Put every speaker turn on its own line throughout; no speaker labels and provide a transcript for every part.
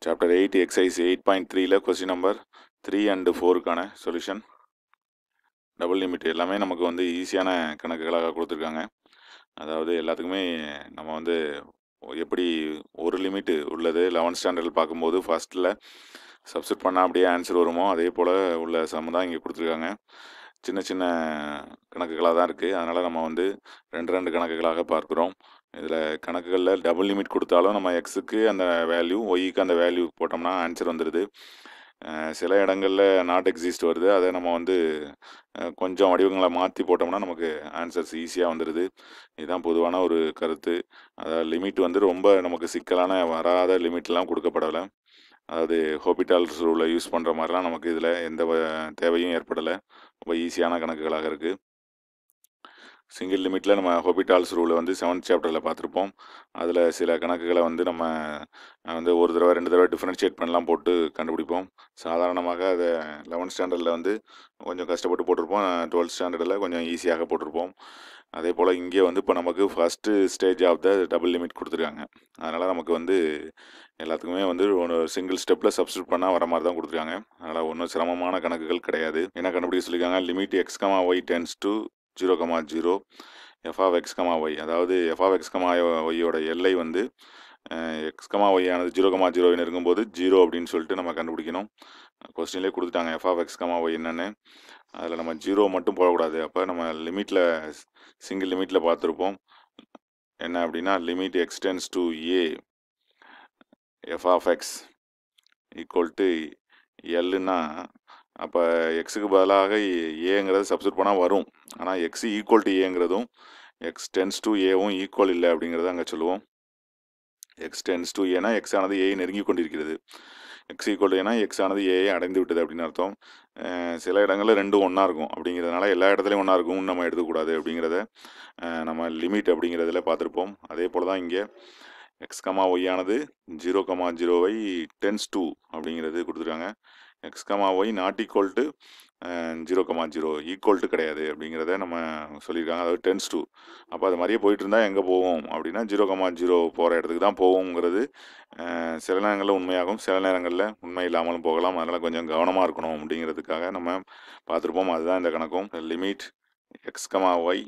chapter eight exercise eight point த்ரீல question number three and ஃபோருக்கான solution double limit எல்லாமே நமக்கு வந்து ஈஸியான கணக்குகளாக கொடுத்துருக்காங்க அதாவது எல்லாத்துக்குமே நம்ம வந்து எப்படி ஒரு லிமிட்டு உள்ளது லெவன்த் ஸ்டாண்டர்டில் பார்க்கும்போது ஃபஸ்ட்டில் சப்ஸ்டிட் பண்ணால் அப்படியே ஆன்சர் வருமோ அதே போல் உள்ள சம் தான் இங்கே கொடுத்துருக்காங்க சின்ன சின்ன கணக்குகளாக தான் இருக்குது அதனால் நம்ம வந்து ரெண்டு ரெண்டு கணக்குகளாக பார்க்குறோம் இதில் கணக்குகளில் டபுள் லிமிட் கொடுத்தாலும் நம்ம எக்ஸுக்கு அந்த வேல்யூ ஒய்க்கு அந்த வேல்யூ போட்டோம்னா ஆன்சர் வந்துடுது அஹ் சில இடங்களில் நாட் எக்ஸிஸ்ட் வருது அதை நம்ம வந்து அஹ் கொஞ்சம் வடிவங்களை மாற்றி போட்டோம்னா நமக்கு ஆன்சர்ஸ் ஈஸியாக வந்துடுது இதுதான் பொதுவான ஒரு கருத்து அதாவது லிமிட் வந்து ரொம்ப நமக்கு சிக்கலான வராத லிமிட்லாம் கொடுக்கப்படலை அதாவது ஹோபிட்டால்ஸ் ரூலை யூஸ் பண்ணுற மாதிரிலாம் நமக்கு இதில் எந்த வ- தேவையும் ஏற்படலை ரொம்ப ஈஸியான கணக்குகளாக இருக்குது சிங்கிள் லிமிட்டில் நம்ம ஹோபிட்டால்ஸ் ரூலை வந்து செவன்த் சாப்டரில் பார்த்துருப்போம் அதில் சில கணக்குகளை வந்து நம்ம அஹ், வந்து ஒரு தடவை ரெண்டு தடவை டிஃப்ரென்ஷியேட் பண்ணலாம் போட்டு கண்டுபிடிப்போம் சாதாரணமாக அதை லெவன்த் ஸ்டாண்டர்டில் வந்து கொஞ்சம் கஷ்டப்பட்டு போட்டிருப்போம் டுவெல்த் ஸ்டாண்டர்டில் கொஞ்சம் ஈஸியாக போட்டிருப்போம் அதே போல் இங்கே வந்து இப்போ நமக்கு first stage of the double limit கொடுத்துருக்காங்க அதனால் நமக்கு வந்து எல்லாத்துக்குமே வந்து ஒரு சிங்கிள் ஸ்டெப்பில் சப்ஸ்டியூட் பண்ணால் வர மாதிரி தான் கொடுத்துருக்காங்க அதனால் ஒன்றும் சிரமமான கணக்குகள் கிடையாது என்ன கண்டுபிடிக்க சொல்லியிருக்காங்க limit x comma y tends to zero comma zero f of x comma y அதாவது எஃப் ஆஃப் எக்ஸ் கமா ஒய்யோட எல்லை வந்து எக்ஸ் கமா ஒய் ஆனது ஜீரோ கமா ஜீரோ இருக்கும்போது ஜீரோ அப்படின்னு சொல்லிட்டு நம்ம கண்டுபிடிக்கணும் கொஸ்டின்லேயே கொடுத்துட்டாங்க f of x comma y என்னன்னு அதில் நம்ம ஜீரோ மட்டும் போடக்கூடாது அப்போ நம்ம லிமிட்டில் சிங்கிள் லிமிட்டில் பார்த்துருப்போம் என்ன அப்படின்னா limit x tends to a f of x equal to எல்லுன்னா அப்போ எக்ஸுக்கு பதிலாக ஏங்கிறது சப்ஸ்டியூட் பண்ணால் வரும் ஆனால் எக்ஸ் ஈக்குவல் டு ஏங்கிறதும் எக்ஸ் டென்ஸ் டு ஏவும் ஈக்குவல் இல்லை அப்படிங்கிறத அங்கே சொல்லுவோம் எக்ஸ் டென்ஸ் டு ஏனா எக்ஸ் ஆனது ஏயை நெருங்கி கொண்டிருக்கிறது எக்ஸ் ஈக்குவல் ஏனா எக்ஸ் ஆனது ஏயை அடைந்து விட்டது அப்படின்னு அர்த்தம் அஹ் சில இடங்களில் ரெண்டும் ஒன்றா இருக்கும் அப்படிங்கிறதுனால எல்லா இடத்துலையும் ஒன்றா இருக்கும்னு நம்ம எடுக்கக்கூடாது அப்படிங்கிறத அஹ் நம்ம லிமிட் அப்படிங்கிறதுல பார்த்துருப்போம் அதே போல் தான் இங்கே எக்ஸ் கமா ஒய் ஆனது ஜீரோ கமா ஜீரோவை டென்ஸ் டூ அப்படிங்கிறது கொடுத்துருக்காங்க x comma y not equal to zero comma zero equal to கிடையாது அப்படிங்கிறத நம்ம சொல்லியிருக்காங்க அதாவது டென்ஸ் டூ அப்போ அது மாதிரியே போயிட்டு இருந்தால் எங்கே போவோம் அப்படின்னா ஜீரோ கமா ஜீரோ போகிற இடத்துக்கு தான் போவோங்கிறது அஹ், சில நேரங்களில் உண்மையாகும் சில நேரங்களில் உண்மை இல்லாமலும் போகலாம் அதனால் கொஞ்சம் கவனமாக இருக்கணும் அப்படிங்கிறதுக்காக நம்ம பார்த்துருப்போம் அதுதான் இந்த கணக்கும் limit x comma y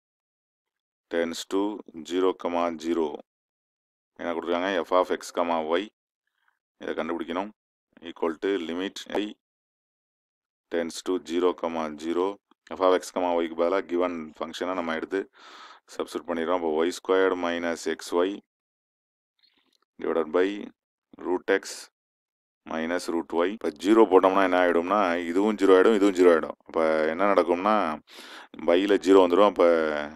tends to zero comma zero என்ன கொடுத்துருக்காங்க f of x comma y இதை கண்டுபிடிக்கணும் equal to limit I tends to zero comma zero f of x comma ஒய்க்கு பதிலாக கிவன் ஃபங்க்ஷனை நம்ம எடுத்து சப்ஸ்டியூட் பண்ணிடுறோம் அப்போ y squared minus x y divided by root x minus root y இப்போ ஜீரோ போட்டோம்னா என்ன ஆகிடும்னா இதுவும் ஜீரோ ஆகிடும் இதுவும் ஜீரோ ஆகிடும் அப்போ என்ன நடக்கும்னா பையில் ஜீரோ வந்துடும் அப்போ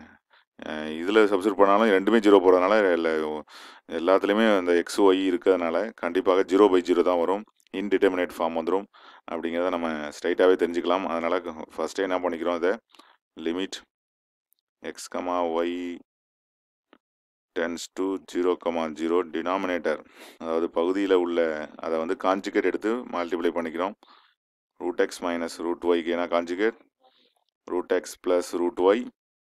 இதில் சப்ஸ்டியூட் பண்ணாலும் ரெண்டுமே ஜீரோ போகிறதுனால எல்லாத்துலேயுமே அந்த எக்ஸ் ஒய் இருக்கிறதுனால கண்டிப்பாக ஜீரோ பை ஜீரோ தான் வரும் இன்டிட்டர்மினேட் ஃபார்ம் வந்துடும் அப்படிங்கிறத நம்ம ஸ்ட்ரைட்டாகவே தெரிஞ்சுக்கலாம் அதனால் ஃபஸ்ட்டே என்ன பண்ணிக்கிறோம் அதை limit x comma y tends to zero comma zero denominator அதாவது பகுதியில் உள்ள அதை வந்து காஞ்சிகேட் எடுத்து மல்டிப்ளை பண்ணிக்கிறோம் ரூட் எக்ஸ் மைனஸ் ரூட் ஒய்க்கு என்ன conjugate root x plus root y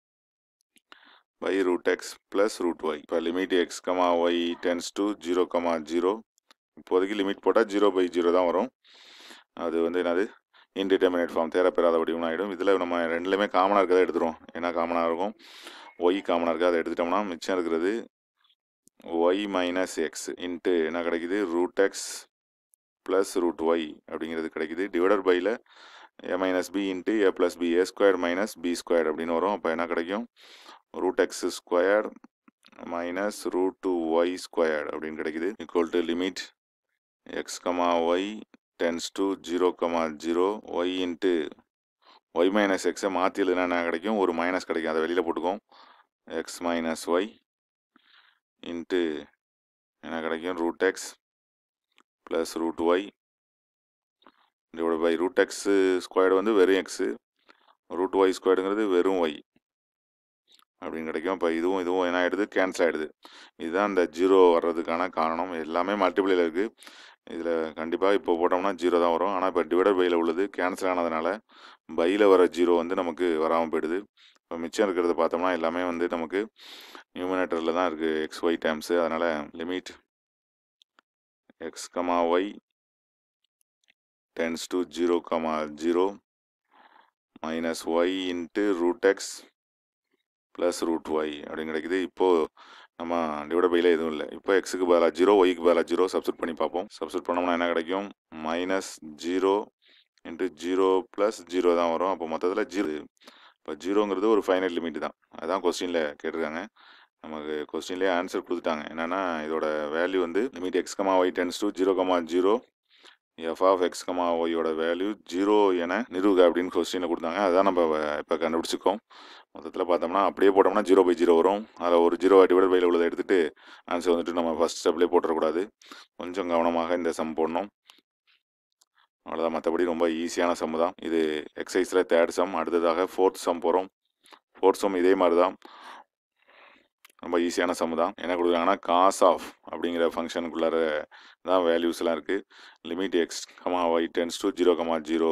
by root x plus root y இப்போ limit x comma y tends to zero comma zero இப்போதைக்கு லிமிட் போட்டால் ஜீரோ பை ஜீரோ தான் வரும் அது வந்து என்னது இன்டிட்டர்மினேட் ஃபார்ம் தேரப்பெறாத வடிவம் ஆகிடும் இதில் நம்ம ரெண்டுலேயுமே காமனாக இருக்கிறத எடுத்துருவோம் என்ன காமனாக இருக்கும் ஒய் காமனாக இருக்குது அதை எடுத்துட்டோம்னா மிச்சம் இருக்கிறது ஒய் மைனஸ் எக்ஸ் இன்ட்டு என்ன கிடைக்குது root x plus root y அப்படிங்கிறது கிடைக்குது டிவைடர் பையில் a minus b into a plus b a square minus b square அப்படின்னு வரும் அப்போ என்ன கிடைக்கும் root x square minus root two y square அப்படின்னு கிடைக்குது equal to limit x comma y tends to zero comma zero y into y minus எக்ஸை மாற்றி எழுதுனா என்ன கிடைக்கும் ஒரு மைனஸ் கிடைக்கும் அதை வெளியில் போட்டுக்கோம் எக்ஸ் மைனஸ் ஒய் இன்ட்டு என்ன கிடைக்கும் root x plus root y divide by root x squared வந்து வெறும் எக்ஸு ரூட் ஒய் ஸ்கொயர்டுங்கிறது வெறும் ஒய் அப்படின்னு கிடைக்கும் இப்போ இதுவும் இதுவும் என்ன ஆகிடுது கேன்சல் ஆகிடுது இதுதான் இந்த ஜீரோ வர்றதுக்கான காரணம் எல்லாமே மல்டிப்ளையில் இருக்குது இதில் கண்டிப்பாக இப்போ போட்டோம்னா ஜீரோ தான் வரும் ஆனால் இப்போ டிவைடர் பையில் உள்ளது கேன்சல் ஆனதுனால பையில் வர ஜீரோ வந்து நமக்கு வராமல் போயிடுது இப்போ மிச்சம் இருக்கிறத பார்த்தோம்னா எல்லாமே வந்து நமக்கு நியூமினேட்டரில் தான் இருக்குது எக்ஸ் ஒய் டைம்ஸு அதனால் limit x comma y tends to zero comma zero minus y into root x plus root y அப்படின்னு கிடைக்குது இப்போது நம்ம டிவைட் பையில் எதுவும் இல்லை இப்போ எக்ஸுக்கு பதிலாக ஜீரோ ஒய்க்கு பதிலாக ஜீரோ சப்ஸ்டிட் பண்ணி பார்ப்போம் சப்ஸ்டிட் பண்ணோம்னா என்ன கிடைக்கும் minus zero into zero plus zero தான் வரும் அப்போ மொத்தத்தில் ஜீரோ இப்போ ஜீரோங்கிறது ஒரு ஃபைனல் லிமிட் தான் அதான் கொஸ்டினில் கேட்டிருக்காங்க நமக்கு கொஸ்டின்லேயே ஆன்சர் கொடுத்துட்டாங்க என்னென்னா இதோட வேல்யூ வந்து limit x comma y tends to zero comma zero f of x comma ஒய்யோட வேல்யூ ஜீரோ என நிறுவுக அப்படின்னு கொஸ்டினில் கொடுத்தாங்க அதான் நம்ம இப்போ கண்டுபிடிச்சிக்கோம் மொத்தத்தில் பார்த்தோம்னா அப்படியே போட்டோம்னா ஜீரோ பை ஜீரோ வரும் அதில் ஒரு ஜீரோ டிவைட் பையில் உள்ளதை எடுத்துகிட்டு ஆன்சர் வந்துட்டு நம்ம ஃபஸ்ட் ஸ்டெப்லேயே போட்டுறக்கூடாது கொஞ்சம் கவனமாக இந்த சம் போடணும் அவ்வளோதான் மற்றபடி ரொம்ப ஈஸியான சம் தான் இது எக்ஸசைஸில் தேர்ட் சம் அடுத்ததாக ஃபோர்த் சம் போகிறோம் ஃபோர்த் சம் இதே மாதிரி தான் ரொம்ப ஈஸியான சம் தான் என்ன கொடுக்குறாங்கன்னா காஸ் ஆஃப் அப்படிங்கிற ஃபங்க்ஷனுக்குள்ளார தான் வேல்யூஸ்லாம் இருக்குது limit x comma y tends to zero comma zero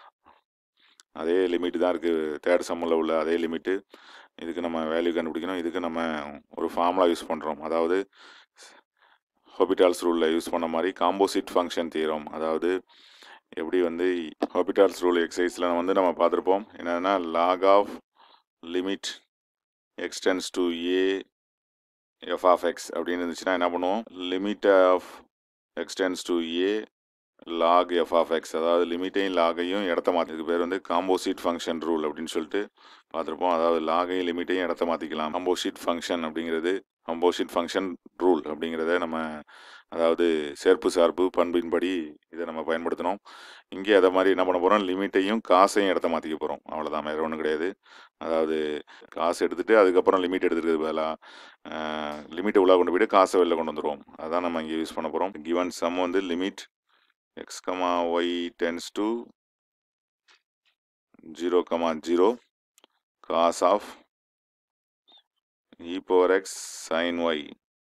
அதே லிமிட் தான் இருக்குது தேர்ட் சம்மில் உள்ள அதே லிமிட்டு இதுக்கு நம்ம வேல்யூ கண்டுபிடிக்கணும் இதுக்கு நம்ம ஒரு ஃபார்முலா யூஸ் பண்ணுறோம் அதாவது ஹாபிட்டால்ஸ் ரூலில் யூஸ் பண்ண மாதிரி காம்போசிட் ஃபங்க்ஷன் தீரம் அதாவது எப்படி வந்து ஹாபிட்டால்ஸ் ரூல் எக்ஸசைஸில் வந்து நம்ம பார்த்துருப்போம் என்னென்னா log of limit x tends to a f of x அப்படின்னு இருந்துச்சுன்னா என்ன பண்ணுவோம் limit of x tends to a log f of x அதாவது லிமிட்டையும் லாகையும் இடத்த மாற்றிக்கு பேர் வந்து காம்போசிட் ஃபங்க்ஷன் ரூல் அப்படின்னு சொல்லிட்டு பார்த்துருப்போம் அதாவது லாகையும் லிமிட்டையும் இடத்த மாற்றிக்கலாம் காம்போசிட் ஃபங்க்ஷன் அப்படிங்கிறது காம்போசிட் ஃபங்க்ஷன் ரூல் அப்படிங்கிறத நம்ம அதாவது சேர்ப்பு சார்பு பண்பின்படி இதை நம்ம பயன்படுத்தினோம் இங்கே அதை மாதிரி என்ன பண்ண போகிறோம் லிமிட்டையும் காசையும் இடத்த மாற்றிக்க போகிறோம் அவ்வளோதான் வேறு ஒன்றும் கிடையாது அதாவது காசு எடுத்துகிட்டு அதுக்கப்புறம் லிமிட் எடுத்துக்கிறது பதிலாக லிமிட்டை உள்ளே கொண்டு போயிட்டு காசை வெளில கொண்டு வந்துடுவோம் அதான் நம்ம இங்கே யூஸ் பண்ண போகிறோம் கிவன் சம் வந்து limit x comma y tends to zero comma zero cos of e power x sine y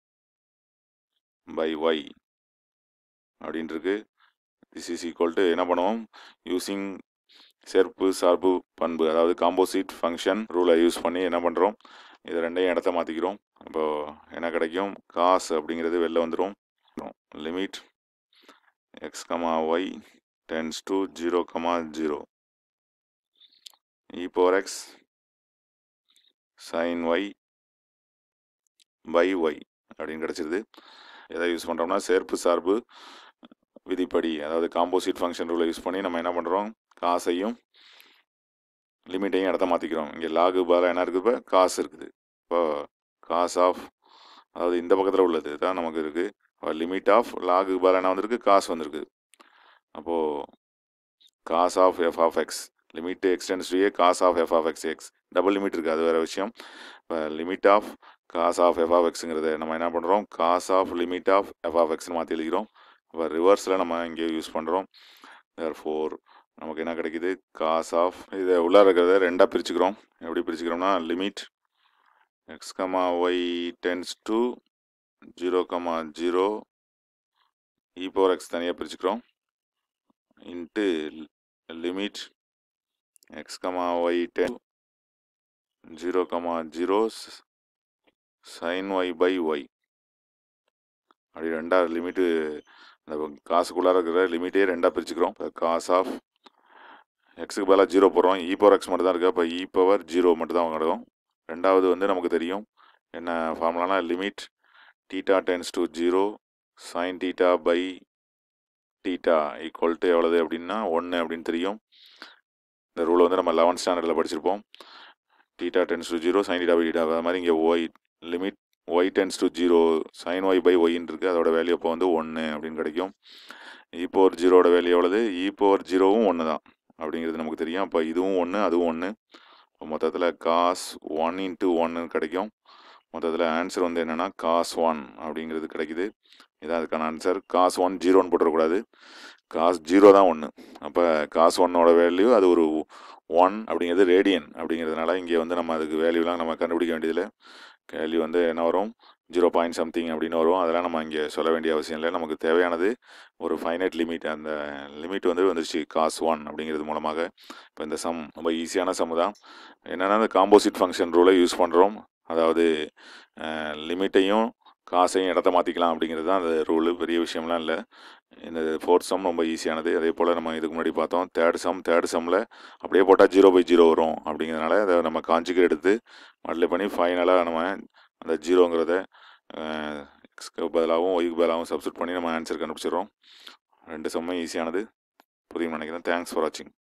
by y அப்படின்ட்டுருக்கு திஸ் இஸ் ஈக்குவல் டு என்ன பண்ணுவோம் யூஸிங் சேர்ப்பு சார்பு பண்பு அதாவது காம்போசிட் ஃபங்க்ஷன் ரூலை யூஸ் பண்ணி என்ன பண்ணுறோம் இது ரெண்டையும் இடத்த மாற்றிக்கிறோம் இப்போது என்ன கிடைக்கும் காசு அப்படிங்கிறது வெளில வந்துடும் limit x comma y tends to zero comma zero e power x sine y by y அப்படின்னு கிடச்சிருது எதை யூஸ் பண்ணுறோம்னா சேர்ப்பு சார்பு விதிப்படி அதாவது காம்போசிட் ஃபங்க்ஷன் ரூலை யூஸ் பண்ணி நம்ம என்ன பண்ணுறோம் காசையும் லிமிட்டையும் இடத்த மாற்றிக்கிறோம் இங்கே லாகு பதிலாக என்ன இருக்குது இப்போ காசு இருக்குது இப்போ காஸ் ஆஃப் அதாவது இந்த பக்கத்தில் உள்ளது தான் நமக்கு இருக்குது லிமிட் ஆஃப் லாகு பதிலாக என்ன வந்திருக்கு காசு வந்திருக்கு அப்போது cos of f of x limit x tends to a cos of f of x x double limit இருக்குது அது வேறு விஷயம் இப்போ limit of cos of f of எக்ஸுங்கிறத நம்ம என்ன பண்ணுறோம் cos of limit of f of எக்ஸ்னு மாற்றி எழுதிக்கிறோம் இப்போ ரிவர்ஸில் நம்ம இங்கே யூஸ் பண்ணுறோம் தேர் ஃபோர் நமக்கு என்ன கிடைக்குது காஸ் ஆஃப் இதை உள்ளே இருக்கிறத ரெண்டாக பிரிச்சுக்கிறோம் எப்படி பிரிச்சுக்கிறோம்னா limit x comma y tends to zero comma zero e power x தனியாக பிரிச்சுக்கிறோம் into limit x comma y ten zero comma zero sine y by y அப்படி ரெண்டாக லிமிட்டு இந்த காசுக்குள்ளார இருக்கிற லிமிட்டே ரெண்டாக பிரிச்சுக்கிறோம் இப்போ காஸ் ஆஃப் எக்ஸுக்கு பதிலாக ஜீரோ போடுறோம் இ பவர் எக்ஸ் மட்டும் தான் இருக்குது அப்போ இ பவர் ஜீரோ மட்டும் தான் கிடக்கும் ரெண்டாவது வந்து நமக்கு தெரியும் என்ன ஃபார்முலானா limit theta tends to zero sine theta by theta equal to எவ்வளவு அப்படின்னா ஒன்று அப்படின்னு தெரியும் இந்த ரூலை வந்து நம்ம லெவன்த் ஸ்டாண்டர்டில் படிச்சிருப்போம் theta tends to zero sine theta by theta அது மாதிரி இங்கே y limit y tends to zero sine y by ஒய்ன்னு இருக்குது அதோட வேல்யூ அப்போ வந்து ஒன்று அப்படின்னு கிடைக்கும் இ பவர் ஜீரோட வேல்யூ எவ்வளவு இ பவர் ஜீரோவும் ஒன்று தான் அப்படிங்கிறது நமக்கு தெரியும் அப்போ இதுவும் ஒன்று அதுவும் ஒன்று மொத்தத்தில் காஸ் ஒன் இன்ட்டு ஒன்று கிடைக்கும் மொத்தத்தில் ஆன்சர் வந்து என்னென்னா காஸ் ஒன் அப்படிங்கிறது கிடைக்குது இதான் அதுக்கான ஆன்சர் காஸ் ஒன் ஜீரோன்னு போட்டுறக்கூடாது காஸ் ஜீரோ தான் ஒன்று அப்போ காஸ் ஒன்னோட வேல்யூ அது ஒரு ஒன் அப்படிங்கிறது ரேடியன் அப்படிங்கிறதுனால இங்கே வந்து நம்ம அதுக்கு வேல்யூலாம் நம்ம கண்டுபிடிக்க வேண்டியதில்லை வேல்யூ வந்து என்ன வரும் ஜீரோ பாயிண்ட் சம்திங் அப்படின்னு வரும் அதெல்லாம் நம்ம இங்கே சொல்ல வேண்டிய அவசியம் இல்லை நமக்கு தேவையானது ஒரு ஃபைனைட் லிமிட் அந்த லிமிட் வந்து வந்துருச்சு காஸ் ஒன் அப்படிங்கிறது மூலமாக இப்போ இந்த சம் ரொம்ப ஈஸியான சம் தான் என்னென்னா இந்த காம்போசிட் ஃபங்க்ஷன் ரூலை யூஸ் பண்ணுறோம் அதாவது லிமிட்டையும் காசையும் இடத்த மாற்றிக்கலாம் அப்படிங்கிறது தான் அந்த ரூலு பெரிய விஷயம்லாம் இல்லை இந்த ஃபோர்த் சம் ரொம்ப ஈஸியானது அதே போல் நம்ம இதுக்கு முன்னாடி பார்த்தோம் தேர்ட் சம் தேர்ட் சம்மில் அப்படியே போட்டால் ஜீரோ பை ஜீரோ வரும் அப்படிங்கிறதுனால அதை நம்ம காஞ்சிக்கு எடுத்து மல்டிப்ளை பண்ணி ஃபைனலாக நம்ம அந்த ஜீரோங்கிறத எக்ஸ்க்கு பதிலாகவும் ஒய்க்கு பதிலாகவும் சப்ஸ்டியூட் பண்ணி நம்ம ஆன்சர் கண்டுபிடிச்சிடுறோம் ரெண்டு சம்மும் ஈஸியானது புரியும் நினைக்கிறேன் தேங்க்ஸ் ஃபார் வாட்சிங்